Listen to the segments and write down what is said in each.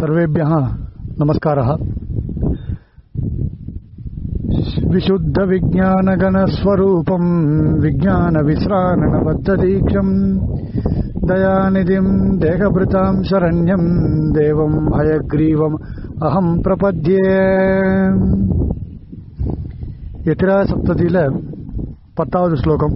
सर्वेभ्यः नमस्कारः विशुद्धविज्ञानगणस्वरूपम् विज्ञानविश्राणबद्धदीक्षम् दयानिधिम् देहभृताम् शरण्यम् देवम् हयग्रीवम् अहम् प्रपद्ये எத்திரா சப்ததியில பத்தாவது ஸ்லோகம்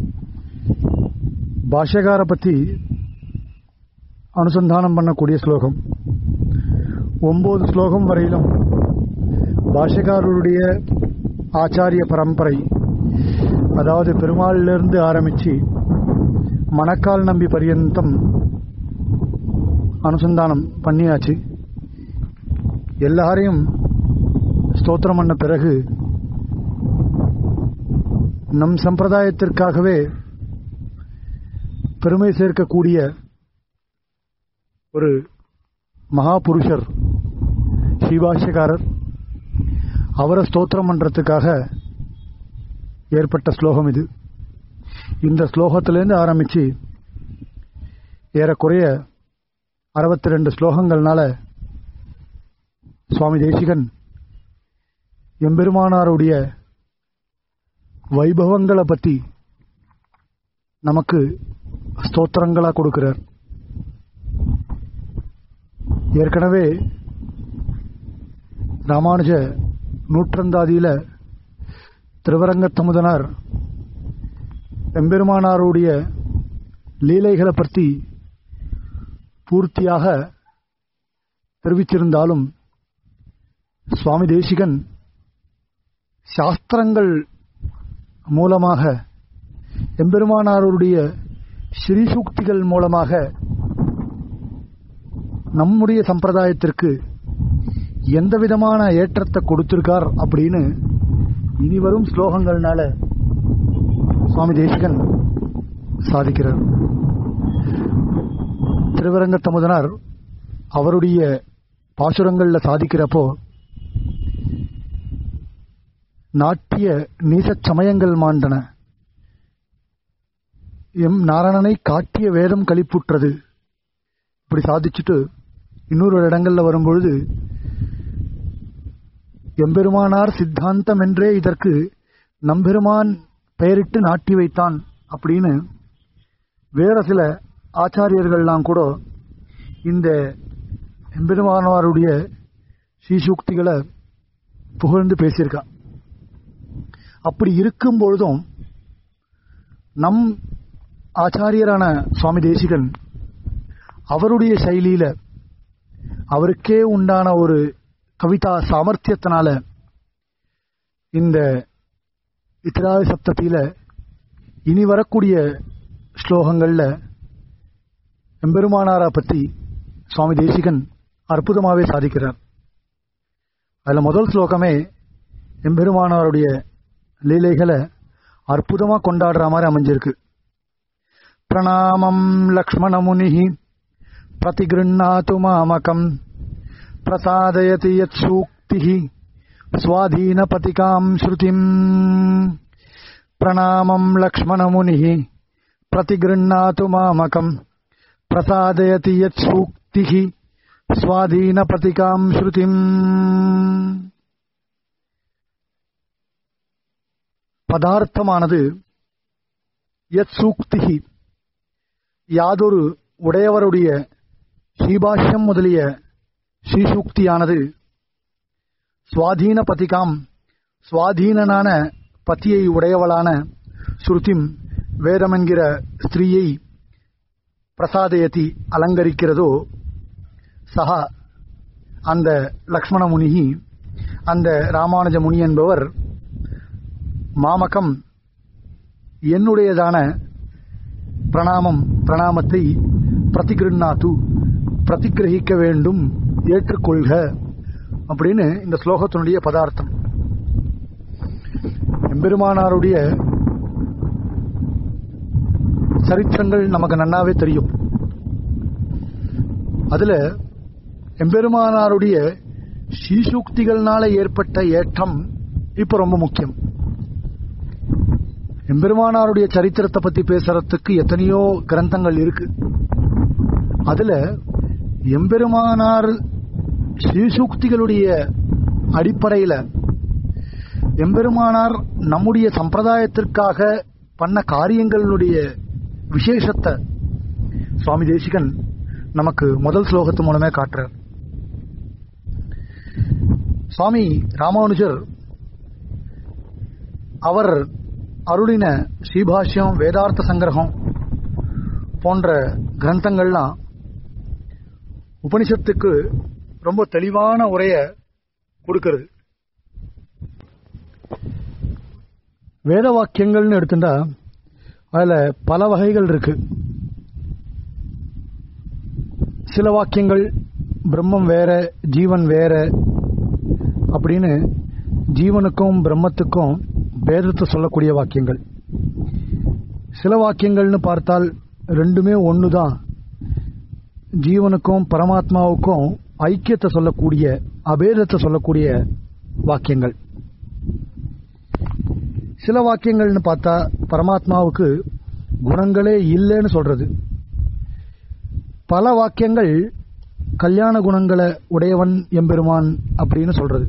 பாஷ்யகார பத்தி அனுசந்தானம் பண்ணக்கூடிய ஸ்லோகம் ஒன்பது ஸ்லோகம் வரையிலும் பாஷ்யக்காரருடைய ஆச்சாரிய பரம்பரை அதாவது பெருமாளிலிருந்து ஆரம்பிச்சு மணக்கால் நம்பி பரியந்தம் அனுசந்தானம் பண்ணியாச்சு எல்லாரையும் ஸ்தோத்திரம் பண்ண பிறகு நம் சம்பிரதாயத்திற்காகவே பெருமை சேர்க்கக்கூடிய ஒரு மகாபுருஷர் ஸ்ரீபாஷ்யக்காரர் அவரை ஸ்தோத்திரம் பண்றதுக்காக ஏற்பட்ட ஸ்லோகம் இது இந்த ஸ்லோகத்திலேருந்து ஆரம்பிச்சு ஏறக்குறைய அறுபத்தி ரெண்டு ஸ்லோகங்கள்னால சுவாமி தேசிகன் எம்பெருமானாருடைய வைபவங்களை பத்தி நமக்கு ஸ்தோத்திரங்களா கொடுக்கிறார் ஏற்கனவே ராமானுஜ நூற்றந்தாதியில திருவரங்கத்தமுதனார் எம்பெருமானாருடைய லீலைகளை பற்றி பூர்த்தியாக தெரிவிச்சிருந்தாலும் சுவாமி தேசிகன் சாஸ்திரங்கள் மூலமாக எம்பெருமானாருடைய ஸ்ரீசூக்திகள் மூலமாக நம்முடைய சம்பிரதாயத்திற்கு எந்த விதமான ஏற்றத்தை கொடுத்திருக்கார் அப்படின்னு இனி வரும் ஸ்லோகங்கள்னால சுவாமி தேசிகன் சாதிக்கிறார் திருவரங்கத்தமுதனார் அவருடைய பாசுரங்கள்ல சாதிக்கிறப்போ நாட்டிய நீசச் சமயங்கள் மாண்டன எம் நாராயணனை காட்டிய வேதம் கழிப்புற்றது இப்படி சாதிச்சுட்டு இன்னொரு இடங்கள்ல வரும்பொழுது எம்பெருமானார் சித்தாந்தம் என்றே இதற்கு நம்பெருமான் பெயரிட்டு நாட்டி வைத்தான் அப்படின்னு வேற சில ஆச்சாரியர்கள்லாம் கூட இந்த எம்பெருமானாருடைய ஸ்ரீசூக்திகளை புகழ்ந்து பேசியிருக்கா அப்படி இருக்கும் பொழுதும் நம் ஆச்சாரியரான சுவாமி தேசிகன் அவருடைய சைலியில அவருக்கே உண்டான ஒரு கவிதா சாமர்த்தியத்தினால இந்த இத்திராவி சப்தத்தில இனி வரக்கூடிய ஸ்லோகங்கள்ல எம்பெருமானாரா பத்தி சுவாமி தேசிகன் அற்புதமாவே சாதிக்கிறார் அதுல முதல் ஸ்லோகமே எம்பெருமானாருடைய லீலைகளை அற்புதமா கொண்டாடுற மாதிரி அமைஞ்சிருக்கு பிரணாமம் லக்ஷ்மண முனி பிரதிகிருண்ணாத்து மாமகம் பிரசாதயதி யத் சூக்தி स्वाधीनपतिकाम् श्रुतिम् प्रणामम् लक्ष्मणमुनिः प्रतिगृह्णातु मामकम् प्रसादयति यत्सूक्तिः स्वाधीनपतिकाम् श्रुतिम् பதார்த்தமானது யத் சூக்திகி யாதொரு உடையவருடைய ஸ்ரீபாஷ்யம் முதலிய ஸ்ரீசூக்தியானது சுவாதீன பதிகாம் சுவாதீனனான பத்தியை உடையவளான ஸ்ருதிம் வேதமென்கிற ஸ்திரீயை பிரசாதயதி அலங்கரிக்கிறதோ சஹா அந்த லக்ஷ்மண முனி அந்த ராமானுஜ முனி என்பவர் மாமகம் என்னுடையதான பிரணாமம் பிரணாமத்தை பிரதிகிருண்ணாத்து பிரதிகிரகிக்க வேண்டும் ஏற்றுக்கொள்க அப்படின்னு இந்த ஸ்லோகத்தினுடைய பதார்த்தம் எம்பெருமானாருடைய சரித்திரங்கள் நமக்கு நன்னாவே தெரியும் அதுல எம்பெருமானாருடைய ஸ்ரீசூக்திகள்னால ஏற்பட்ட ஏற்றம் இப்ப ரொம்ப முக்கியம் எம்பெருமானாருடைய சரித்திரத்தை பத்தி பேசுறதுக்கு எத்தனையோ கிரந்தங்கள் இருக்கு அதுல எம்பெருமானார் ஸ்ரீசூக்திகளுடைய அடிப்படையில எம்பெருமானார் நம்முடைய சம்பிரதாயத்திற்காக பண்ண காரியங்களுடைய விசேஷத்தை சுவாமி தேசிகன் நமக்கு முதல் ஸ்லோகத்து மூலமே காட்டுறார் சுவாமி ராமானுஜர் அவர் அருளின ஸ்ரீபாஷ்யம் வேதார்த்த சங்கிரகம் போன்ற கிரந்தங்கள்லாம் உபனிஷத்துக்கு ரொம்ப தெளிவான உரைய கொடுக்கிறது வேத வாக்கியங்கள்னு எடுத்துட்டா அதுல பல வகைகள் இருக்கு சில வாக்கியங்கள் பிரம்மம் வேற ஜீவன் வேற அப்படின்னு ஜீவனுக்கும் பிரம்மத்துக்கும் பேதத்தை சொல்லக்கூடிய வாக்கியங்கள் சில வாக்கியங்கள்னு பார்த்தால் ரெண்டுமே ஒண்ணுதான் ஜீவனுக்கும் பரமாத்மாவுக்கும் ஐக்கியத்தை சொல்லக்கூடிய அபேதத்தை சொல்லக்கூடிய வாக்கியங்கள் சில வாக்கியங்கள்னு பார்த்தா பரமாத்மாவுக்கு குணங்களே இல்லைன்னு சொல்றது பல வாக்கியங்கள் கல்யாண குணங்களை உடையவன் எம்பெருமான் அப்படின்னு சொல்றது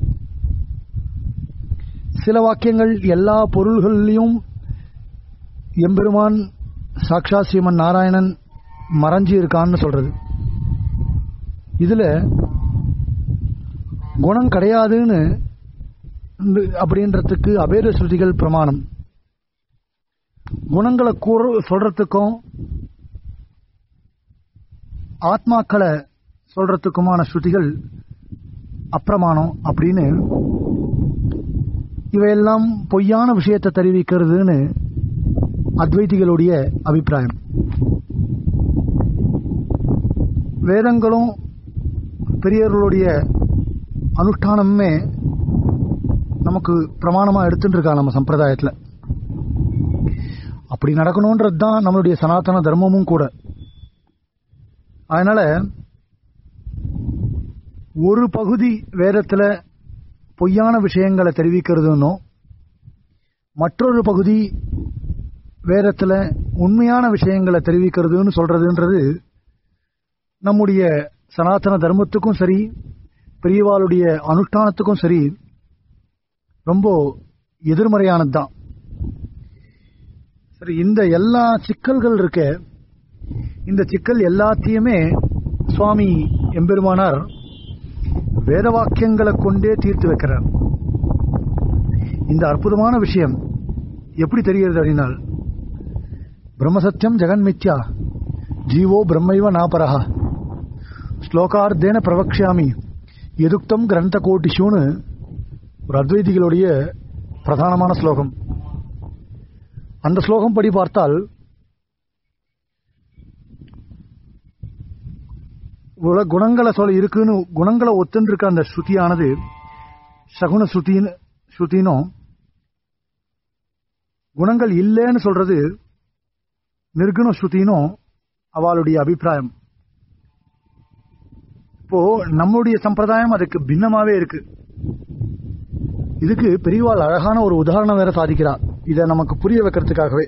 சில வாக்கியங்கள் எல்லா பொருள்கள்லையும் எம்பெருமான் சாக்ஷா ஸ்ரீமன் நாராயணன் மறைஞ்சு இருக்கான்னு சொல்றது இதுல குணம் கிடையாதுன்னு அப்படின்றதுக்கு அபேத ஸ்ருதிகள் பிரமாணம் குணங்களை கூற சொல்றதுக்கும் ஆத்மாக்களை சொல்றதுக்குமான ஸ்ருதிகள் அப்பிரமாணம் அப்படின்னு இவையெல்லாம் பொய்யான விஷயத்தை தெரிவிக்கிறதுன்னு அத்வைதிகளுடைய அபிப்பிராயம் வேதங்களும் பெரியவர்களுடைய அனுஷ்டானமே நமக்கு பிரமாணமா எடுத்துட்டு இருக்கா நம்ம சம்பிரதாயத்துல அப்படி நடக்கணும்ன்றது தான் நம்மளுடைய சனாதன தர்மமும் கூட அதனால ஒரு பகுதி வேதத்துல பொய்யான விஷயங்களை தெரிவிக்கிறதுன்னும் மற்றொரு பகுதி வேதத்துல உண்மையான விஷயங்களை தெரிவிக்கிறதுன்னு சொல்றதுன்றது நம்முடைய சனாதன தர்மத்துக்கும் சரி பெரியவாளுடைய அனுஷ்டானத்துக்கும் சரி ரொம்ப எதிர்மறையானது தான் சரி இந்த எல்லா சிக்கல்கள் இருக்க இந்த சிக்கல் எல்லாத்தையுமே சுவாமி எம்பெருமானார் வேத வாக்கியங்களை கொண்டே தீர்த்து வைக்கிறார் இந்த அற்புதமான விஷயம் எப்படி தெரிகிறது அப்படின்னால் பிரம்மசத்தியம் ஜெகன் மித்யா ஜீவோ பிரம்மைவ நாபரஹா ஸ்லோகார்த்தேன பிரவக்ஷாமி எதுக்தம் கிரந்த கோட்டிஷுன்னு ஒரு அத்வைதிகளுடைய பிரதானமான ஸ்லோகம் அந்த ஸ்லோகம் படி பார்த்தால் உல குணங்களை சொல்ல இருக்குன்னு குணங்களை ஒத்துன்னு இருக்க அந்த ஸ்ருதியானது சகுன ஸ்ருதின்னு ஸ்ருதினும் குணங்கள் இல்லைன்னு சொல்றது நிர்குண ஸ்ருதினும் அவளுடைய அபிப்பிராயம் இப்போ நம்முடைய சம்பிரதாயம் அதுக்கு பின்னமாவே இருக்கு இதுக்கு பெரியவாள் அழகான ஒரு உதாரணம் வேற சாதிக்கிறார் இதை நமக்கு புரிய வைக்கிறதுக்காகவே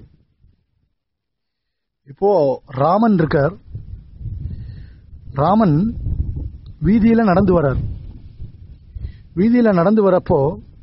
இப்போ ராமன் இருக்கார் ராமன் வீதியில நடந்து வரார் வீதியில நடந்து வரப்போ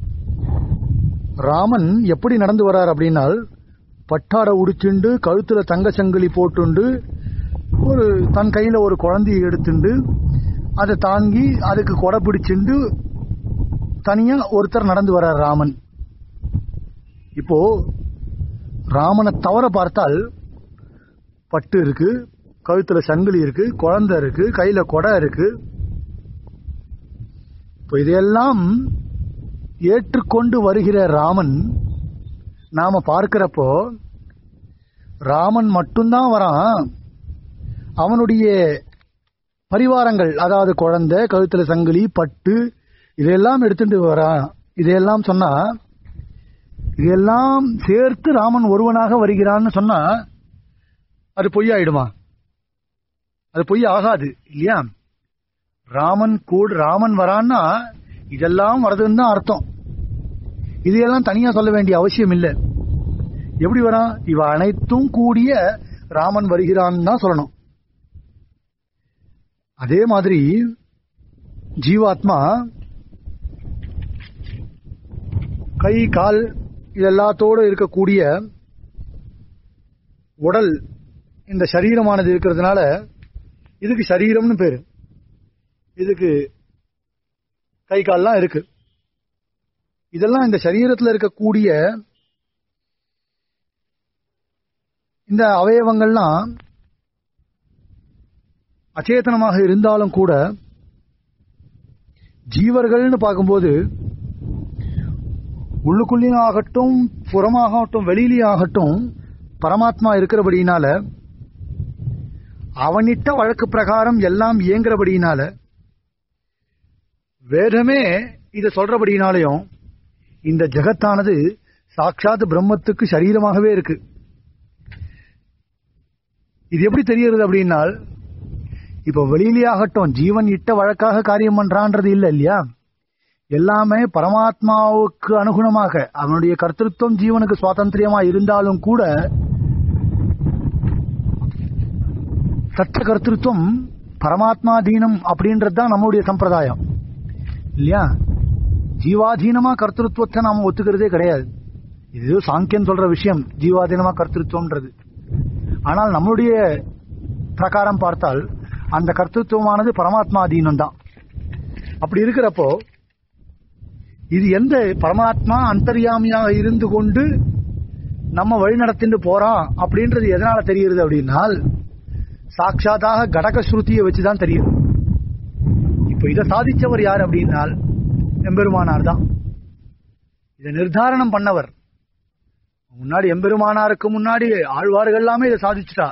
ராமன் எப்படி நடந்து வரார் அப்படின்னால் பட்டாடை உடிச்சுண்டு கழுத்துல தங்க சங்கிலி போட்டுண்டு ஒரு தன் கையில ஒரு குழந்தையை எடுத்துண்டு அதை தாங்கி அதுக்கு கொடை பிடிச்சுண்டு தனியா ஒருத்தர் நடந்து வர்றார் ராமன் இப்போ ராமனை தவற பார்த்தால் பட்டு இருக்கு கழுத்துல சங்கிலி இருக்கு குழந்தை இருக்கு கையில கொடை இருக்கு இப்போ இதையெல்லாம் ஏற்றுக்கொண்டு வருகிற ராமன் நாம பார்க்கிறப்போ ராமன் மட்டும்தான் வரான் அவனுடைய பரிவாரங்கள் அதாவது குழந்தை கழுத்துல சங்கிலி பட்டு இதையெல்லாம் எடுத்துட்டு வரான் இதையெல்லாம் சொன்னா இதெல்லாம் சேர்த்து ராமன் ஒருவனாக வருகிறான்னு சொன்னா அது பொய்யாயிடுமா அது பொய் ஆகாது இல்லையா ராமன் கூட ராமன் வரான்னா இதெல்லாம் வருதுன்னு தான் அர்த்தம் இதையெல்லாம் தனியா சொல்ல வேண்டிய அவசியம் இல்லை எப்படி வரான் இவ அனைத்தும் கூடிய ராமன் வருகிறான்னு தான் சொல்லணும் அதே மாதிரி ஜீவாத்மா கை கால் இதெல்லாத்தோடு இருக்கக்கூடிய உடல் இந்த சரீரமானது இருக்கிறதுனால இதுக்கு சரீரம்னு பேரு இதுக்கு கை கால்லாம் இருக்கு இதெல்லாம் இந்த சரீரத்தில் இருக்கக்கூடிய இந்த அவயவங்கள்லாம் அச்சேதனமாக இருந்தாலும் கூட ஜீவர்கள்னு பார்க்கும்போது உள்ளுக்குள்ளேயும் ஆகட்டும் புறமாகட்டும் வெளியிலேயும் ஆகட்டும் பரமாத்மா இருக்கிறபடியினால அவனிட்ட வழக்கு பிரகாரம் எல்லாம் இயங்குறபடியினால வேதமே இதை சொல்றபடினாலையும் இந்த ஜெகத்தானது சாட்சாத் பிரம்மத்துக்கு சரீரமாகவே இருக்கு இது எப்படி தெரிகிறது அப்படின்னால் இப்ப வெளியிலே ஆகட்டும் ஜீவன் இட்ட வழக்காக காரியம் பண்றான்றது இல்ல இல்லையா எல்லாமே பரமாத்மாவுக்கு அனுகுணமாக அவனுடைய கர்த்தத்துவம் ஜீவனுக்கு சுவாதந்திரியமா இருந்தாலும் கூட சத்த கர்த்தத்துவம் பரமாத்மாதீனம் அப்படின்றது தான் நம்முடைய சம்பிரதாயம் இல்லையா ஜீவாதீனமா கர்த்தத்துவத்தை நாம ஒத்துக்கிறதே கிடையாது இது சாங்கியம் சொல்ற விஷயம் ஜீவாதீனமா கர்த்தத்துவம்ன்றது ஆனால் நம்மளுடைய பிரகாரம் பார்த்தால் அந்த கர்த்தத்துவமானது பரமாத்மாதீனம் தான் அப்படி இருக்கிறப்போ இது எந்த பரமாத்மா அந்தர்யாமியாக இருந்து கொண்டு நம்ம வழி நடத்திட்டு போறான் அப்படின்றது எதனால தெரிகிறது அப்படின்னால் சாட்சாத்தாக கடக ஸ்ருதியை வச்சுதான் தெரியும் இப்ப இதை சாதிச்சவர் யார் அப்படின்னால் எம்பெருமானார் தான் இதை நிர்தாரணம் பண்ணவர் முன்னாடி எம்பெருமானாருக்கு முன்னாடி ஆழ்வார்கள் எல்லாமே இதை சாதிச்சுட்டா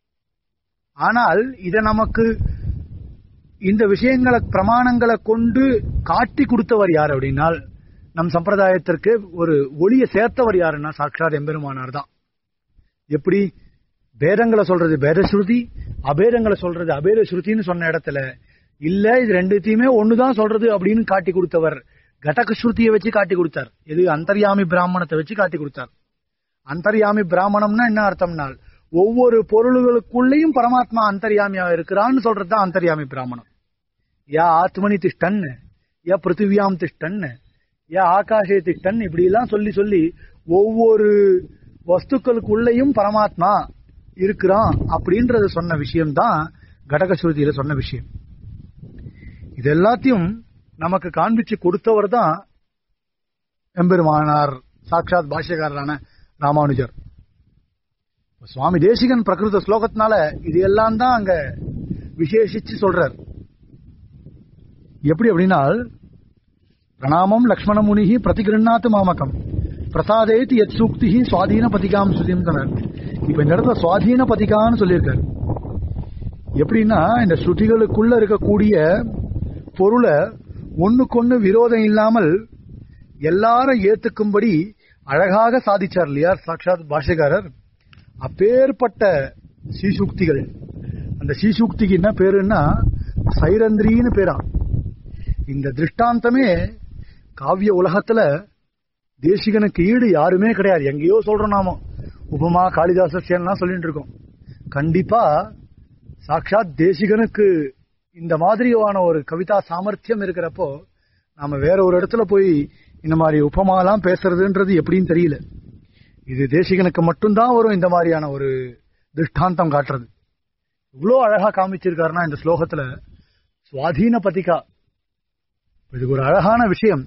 ஆனால் இதை நமக்கு இந்த விஷயங்களை பிரமாணங்களை கொண்டு காட்டி கொடுத்தவர் யார் அப்படின்னால் நம் சம்பிரதாயத்திற்கு ஒரு ஒளியை சேர்த்தவர் யாருன்னா சாட்சாத் எம்பெருமானார் தான் எப்படி பேதங்களை சொல்றது பேத ஸ்ருதி அபேதங்களை சொல்றது அபேத ஸ்ருதின்னு சொன்ன இடத்துல இல்ல இது ரெண்டுத்தையுமே ஒண்ணுதான் சொல்றது அப்படின்னு காட்டி கொடுத்தவர் கடக ஸ்ருதியை வச்சு காட்டி கொடுத்தார் இது அந்தர்யாமி பிராமணத்தை வச்சு காட்டி கொடுத்தார் அந்தர்யாமி பிராமணம்னா என்ன அர்த்தம்னால் ஒவ்வொரு பொருள்களுக்குள்ளேயும் பரமாத்மா அந்தர்யாமியா இருக்கிறான்னு சொல்றதுதான் அந்தர்யாமி பிராமணம் யா ஆத்மனி திஷ்டன் யா பிருத்திவியாம் திஷ்டன் யா ஆகாஷே திஷ்டன் இப்படி எல்லாம் சொல்லி சொல்லி ஒவ்வொரு வஸ்துக்களுக்குள்ளேயும் பரமாத்மா இருக்கிறான் அப்படின்றத சொன்ன விஷயம் தான் கடகஸ்ருதியில சொன்ன விஷயம் இது எல்லாத்தையும் நமக்கு காண்பிச்சு கொடுத்தவர் தான் எம்பெருமானார் சாட்சாத் பாஷ்யக்காரரான ராமானுஜர் சுவாமி தேசிகன் பிரகிருத ஸ்லோகத்தினால இது எல்லாம் தான் அங்க விசேஷிச்சு சொல்றார் எப்படி அப்படின்னா பிரணாமம் லக்ஷ்மண முனிகி பிரதிகிருண்ணாத்து மாமகம் பிரசாதேத் எத் சூக்தி சுவாதீன பதிகாம் சுதிம் சொன்னார் இப்ப இந்த இடத்துல சுவாதீன பதிகான்னு சொல்லியிருக்காரு எப்படின்னா இந்த ஸ்ருதிகளுக்குள்ள இருக்கக்கூடிய பொருளை ஒண்ணுக்கொன்னு விரோதம் இல்லாமல் எல்லாரும் ஏத்துக்கும்படி அழகாக சாதிச்சார் இல்லையா சாட்சாத் பாஷகாரர் அப்பேற்பட்ட சீசுக்திகள் அந்த சீசுக்திக்கு என்ன பேருன்னா சைரந்திரின்னு பேரா இந்த திருஷ்டாந்தமே காவிய உலகத்துல தேசிகனுக்கு ஈடு யாருமே கிடையாது எங்கேயோ சொல்றோம் நாம உபமா காளிதாசன் சொல்லிட்டு இருக்கோம் கண்டிப்பா சாட்சாத் தேசிகனுக்கு இந்த மாதிரியான ஒரு கவிதா சாமர்த்தியம் இருக்கிறப்போ நாம வேற ஒரு இடத்துல போய் இந்த மாதிரி உபமாலாம் பேசுறதுன்றது எப்படின்னு தெரியல இது தேசிகனுக்கு மட்டும்தான் வரும் இந்த மாதிரியான ஒரு திருஷ்டாந்தம் காட்டுறது இவ்வளோ அழகா காமிச்சிருக்காருன்னா இந்த ஸ்லோகத்துல சுவாதீன பதிகா இதுக்கு ஒரு அழகான விஷயம்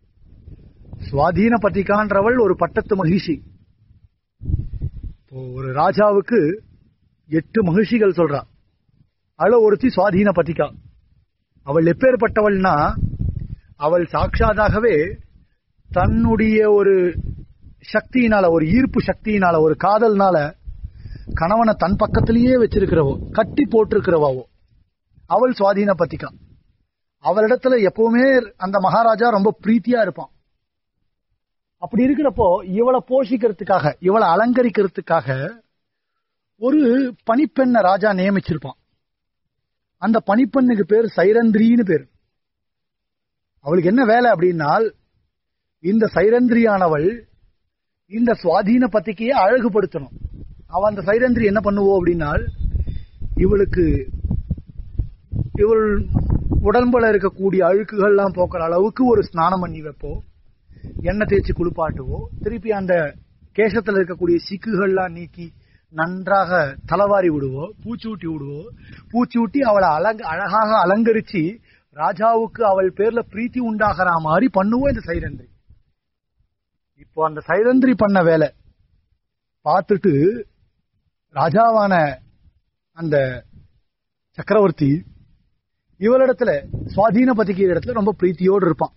சுவாதீன பதிகான்றவள் ஒரு பட்டத்து மகிழ்ச்சி இப்போ ஒரு ராஜாவுக்கு எட்டு மகிழ்ச்சிகள் சொல்றா அவள ஒருத்தி சுவாதீன பதிகா அவள் எப்பேற்பட்டவள்னா அவள் சாட்சாதாகவே தன்னுடைய ஒரு சக்தியினால ஒரு ஈர்ப்பு சக்தியினால ஒரு காதல்னால கணவனை தன் பக்கத்திலேயே வச்சிருக்கிறவோ கட்டி போட்டிருக்கிறவாவோ அவள் சுவாதீன பத்திகா அவளிடத்துல எப்பவுமே அந்த மகாராஜா ரொம்ப பிரீத்தியா இருப்பான் அப்படி இருக்கிறப்போ இவளை போஷிக்கிறதுக்காக இவளை அலங்கரிக்கிறதுக்காக ஒரு பணிப்பெண்ணை ராஜா நியமிச்சிருப்பான் அந்த பணிப்பெண்ணுக்கு பேர் சைரந்திரின்னு பேர் அவளுக்கு என்ன வேலை அப்படின்னால் இந்த சைரந்திரியானவள் இந்த சுவாதீன பத்திக்கையை அழகுபடுத்தணும் அவ அந்த சைரந்திரி என்ன பண்ணுவோம் அப்படின்னால் இவளுக்கு இவள் உடம்புல இருக்கக்கூடிய அழுக்குகள்லாம் போக்குற அளவுக்கு ஒரு ஸ்நானம் பண்ணி வைப்போம் எண்ணெய் தேய்ச்சி குளிப்பாட்டுவோம் திருப்பி அந்த கேசத்துல இருக்கக்கூடிய சிக்குகள்லாம் நீக்கி நன்றாக தலவாரி விடுவோம் பூச்சூட்டி விடுவோம் பூச்சூட்டி அவளை அலங்க அழகாக அலங்கரிச்சு ராஜாவுக்கு அவள் பேர்ல பிரீத்தி உண்டாகிற மாதிரி பண்ணுவோம் இந்த சைரந்திரி இப்போ அந்த சைரந்திரி பண்ண வேலை பார்த்துட்டு ராஜாவான அந்த சக்கரவர்த்தி இவளிடத்துல சுவாதீன பதிக்கிற இடத்துல ரொம்ப பிரீத்தியோடு இருப்பான்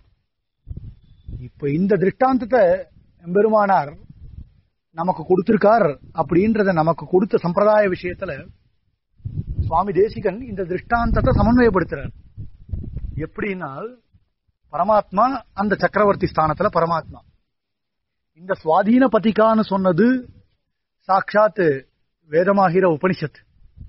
இப்ப இந்த திருஷ்டாந்தத்தை எம்பெருமானார் நமக்கு கொடுத்திருக்கார் அப்படின்றத நமக்கு கொடுத்த சம்பிரதாய விஷயத்துல சுவாமி தேசிகன் இந்த திருஷ்டாந்தத்தை சமன்வயப்படுத்துறார் எப்படின்னா பரமாத்மா அந்த சக்கரவர்த்தி ஸ்தானத்துல பரமாத்மா இந்த சுவாதீன பதிக்கான்னு சொன்னது சாட்சாத் வேதமாகிற உபனிஷத்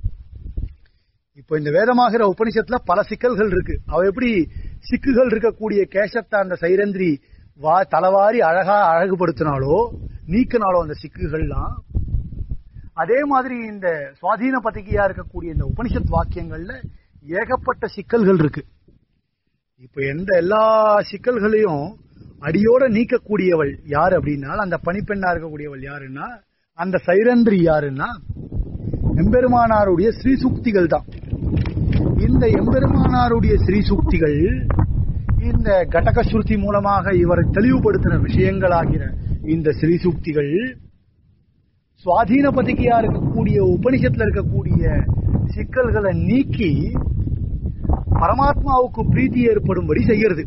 இப்போ இந்த வேதமாகிற உபனிஷத்துல பல சிக்கல்கள் இருக்கு அவ எப்படி சிக்குகள் இருக்கக்கூடிய கேசத்தை அந்த சைரந்திரி வா தலவாரி அழகா அழகுபடுத்தினாலோ நீக்கினாலோ அந்த சிக்குகள்லாம் அதே மாதிரி இந்த சுவாதீன பத்திகையா இருக்கக்கூடிய இந்த உபனிஷத் வாக்கியங்கள்ல ஏகப்பட்ட சிக்கல்கள் இருக்கு இப்ப எந்த எல்லா சிக்கல்களையும் அடியோட நீக்கக்கூடியவள் யார் அப்படின்னா அந்த பணிப்பெண்ணா இருக்கக்கூடியவள் யாருன்னா அந்த சைரந்திரி யாருன்னா எம்பெருமானாருடைய ஸ்ரீசுக்திகள் தான் இந்த எம்பெருமானாருடைய ஸ்ரீசுக்திகள் இந்த கடக ஸ்ருதி மூலமாக இவரை தெளிவுபடுத்தின விஷயங்களாகிற இந்த ஸ்ரீசுக்திகள் சுவாதீன பதிகையா இருக்கக்கூடிய உபனிஷத்துல இருக்கக்கூடிய சிக்கல்களை நீக்கி பரமாத்மாவுக்கு பிரீத்தி ஏற்படும்படி செய்யறது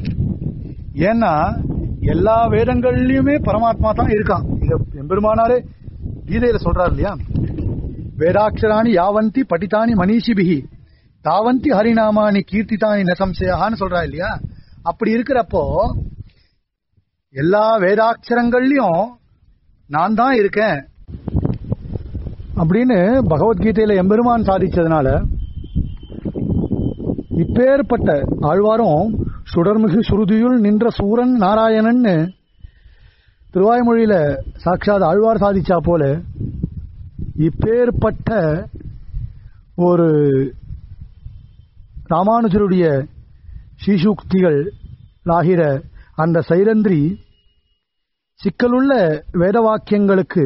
ஏன்னா எல்லா வேதங்கள்லயுமே பரமாத்மா தான் இருக்கான் இத எம்பெருமானாரே கீதையில சொல்றாரு இல்லையா வேதாட்சராணி யாவந்தி படித்தானி மனிஷிபிகி தாவந்தி ஹரிநாமானி கீர்த்திதானி நசம்சயான்னு சொல்றா இல்லையா அப்படி இருக்கிறப்போ எல்லா வேதாட்சரங்கள்லயும் நான் தான் இருக்கேன் அப்படின்னு பகவத்கீதையில எம்பெருமான் சாதிச்சதுனால இப்பேற்பட்ட ஆழ்வாரும் சுடர்மிகு சுருதியுள் நின்ற சூரன் நாராயணன்னு திருவாய்மொழியில சாட்சாத் ஆழ்வார் சாதிச்சா போல இப்பேற்பட்ட ஒரு ராமானுஜருடைய ஸ்ரீசூக்திகள் ஆகிற அந்த சைரந்திரி சிக்கலுள்ள வேத வாக்கியங்களுக்கு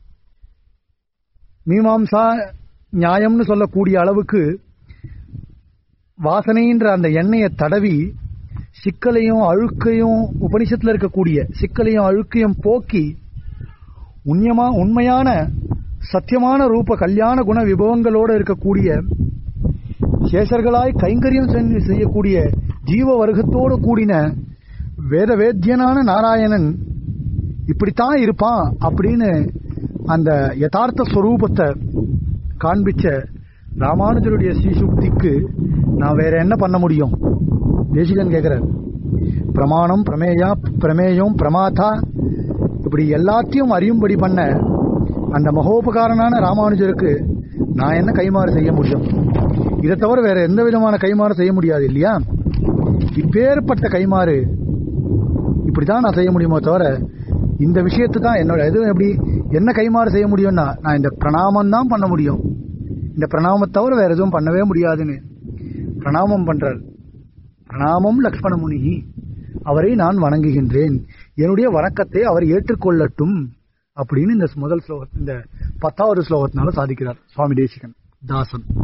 மீமாம்சா நியாயம்னு சொல்லக்கூடிய அளவுக்கு வாசனைன்ற அந்த எண்ணெயை தடவி சிக்கலையும் அழுக்கையும் உபனிஷத்துல இருக்கக்கூடிய சிக்கலையும் அழுக்கையும் போக்கி உண்யமா உண்மையான சத்தியமான ரூப கல்யாண குண விபவங்களோடு இருக்கக்கூடிய சேஷர்களாய் கைங்கரியம் செஞ்சு- செய்யக்கூடிய ஜீவ வர்க்கத்தோடு கூடின வேத வேத்தியனான நாராயணன் இப்படித்தான் இருப்பான் அப்படின்னு அந்த யதார்த்த ஸ்வரூபத்தை காண்பிச்ச ராமானுஜருடைய ஸ்ரீசுக்திக்கு நான் வேற என்ன பண்ண முடியும் தேசிகன் கேட்கிறார் பிரமாணம் பிரமேயா பிரமேயம் பிரமாதா இப்படி எல்லாத்தையும் அறியும்படி பண்ண அந்த மகோபகாரனான ராமானுஜருக்கு நான் என்ன கைமாறு செய்ய முடியும் இதை தவிர வேற எந்த விதமான கைமாறு செய்ய முடியாது இல்லையா இப்பேற்பட்ட கைமாறு இப்படிதான் நான் செய்ய முடியுமோ தவிர இந்த விஷயத்தை தான் என்னோட எதுவும் எப்படி என்ன கைமாறு செய்ய முடியும்னா நான் இந்த பிரணாமம் தான் பண்ண முடியும் இந்த பிரணாமத்தை தவிர வேற எதுவும் பண்ணவே முடியாதுன்னு பிரணாமம் பண்றார் பிரணாமம் லக்ஷ்மண முனி அவரை நான் வணங்குகின்றேன் என்னுடைய வணக்கத்தை அவர் ஏற்றுக்கொள்ளட்டும் அப்படின்னு இந்த முதல் ஸ்லோகம் இந்த பத்தாவது ஸ்லோகத்தினால சாதிக்கிறார் சுவாமி தேசிகன் தாசன்